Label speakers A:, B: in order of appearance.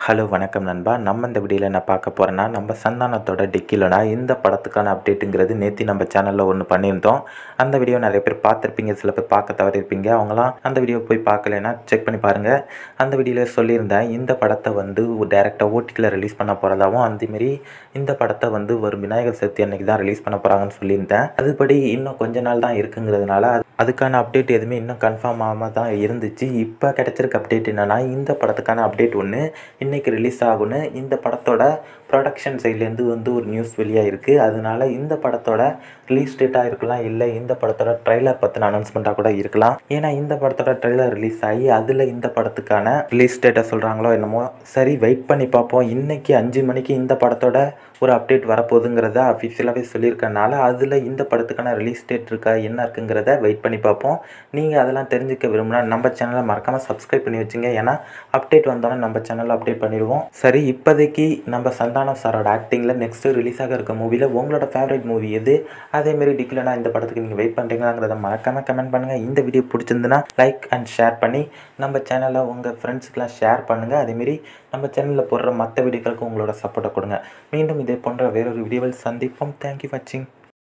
A: hello வணக்கம் நண்பா நம்ம இந்த வீடியோவில் என்ன பார்க்க போகிறோன்னா நம்ம சந்தானத்தோட டிக்கிலனா இந்த படத்துக்கான அப்டேட்டுங்கிறது நேற்று நம்ம சேனலில் ஒன்று பண்ணியிருந்தோம் அந்த வீடியோ நிறைய பேர் பார்த்துருப்பீங்க சில பேர் பார்க்க தவறிருப்பீங்க அவங்களாம் அந்த வீடியோ போய் பார்க்கலைன்னா செக் பண்ணி பாருங்கள் அந்த வீடியோவில் சொல்லியிருந்தேன் இந்த படத்தை வந்து டேரெக்டாக ஓடிடியில் ரிலீஸ் பண்ண போகிறதாவும் அதேமாரி இந்த படத்தை வந்து வரும் விநாயகர் சதுர்த்தி அன்னைக்கு தான் ரிலீஸ் பண்ண போகிறாங்கன்னு சொல்லியிருந்தேன் அதுபடி இன்னும் கொஞ்ச நாள் தான் இருக்குங்கிறதுனால அது- அதுக்கான அப்டேட் எதுவுமே இன்னும் கன்ஃபார்ம் ஆகாம தான் இருந்துச்சு இப்போ கிடைச்சிருக்க அப்டேட் என்னன்னா இந்த படத்துக்கான அப்டேட் ஒன்று இன்னைக்கு ரிலீஸ் ஆகும்னு இந்த படத்தோட ப்ரொடக்ஷன் சைட்லேருந்து வந்து ஒரு நியூஸ் வெளியாக இருக்குது அதனால இந்த படத்தோட ரிலீஸ் டேட்டாக இருக்கலாம் இல்லை இந்த படத்தோட ட்ரைலர் பற்றின அனௌன்ஸ்மெண்ட்டாக கூட இருக்கலாம் ஏன்னா இந்த படத்தோட ட்ரைலர் ரிலீஸ் ஆகி அதில் இந்த படத்துக்கான ரிலீஸ் டேட்டை சொல்கிறாங்களோ என்னமோ சரி வெயிட் பண்ணி பார்ப்போம் இன்னைக்கு அஞ்சு மணிக்கு இந்த படத்தோட ஒரு அப்டேட் வரப்போகுதுங்கிறத அஃபிஷியலாகவே சொல்லியிருக்கனால அதில் இந்த படத்துக்கான ரிலீஸ் டேட் இருக்கா என்ன இருக்குங்கிறத வெயிட் பண்ணி பார்ப்போம் நீங்கள் அதெல்லாம் தெரிஞ்சுக்க விரும்பினா நம்ம சேனலை மறக்காமல் சப்ஸ்கிரைப் பண்ணி வச்சுங்க ஏன்னா அப்டேட் வந்தோன்னே நம்ம சேனலில் அப்டேட் பண்ணிடுவோம் சரி இப்போதைக்கு நம்ம சந்தானம் சாரோட ஆக்டிங்கில் நெக்ஸ்ட்டு ரிலீஸ் ஆக இருக்க மூவியில் உங்களோட ஃபேவரட் மூவி எது அதேமாரி டிக்லனா இந்த படத்துக்கு நீங்கள் வெயிட் பண்ணுறீங்களாங்கிறத மறக்காமல் கமெண்ட் பண்ணுங்கள் இந்த வீடியோ பிடிச்சிருந்துன்னா லைக் அண்ட் ஷேர் பண்ணி நம்ம சேனலை உங்கள் ஃப்ரெண்ட்ஸுக்கெலாம் ஷேர் பண்ணுங்கள் அதேமாரி நம்ம சேனலில் போடுற மற்ற வீடியோக்களுக்கு உங்களோட சப்போர்ட்டை கொடுங்க மீண்டும் இதே போன்ற வேறொரு வீடியோவில் சந்திப்போம் தேங்க்யூ வாட்சிங்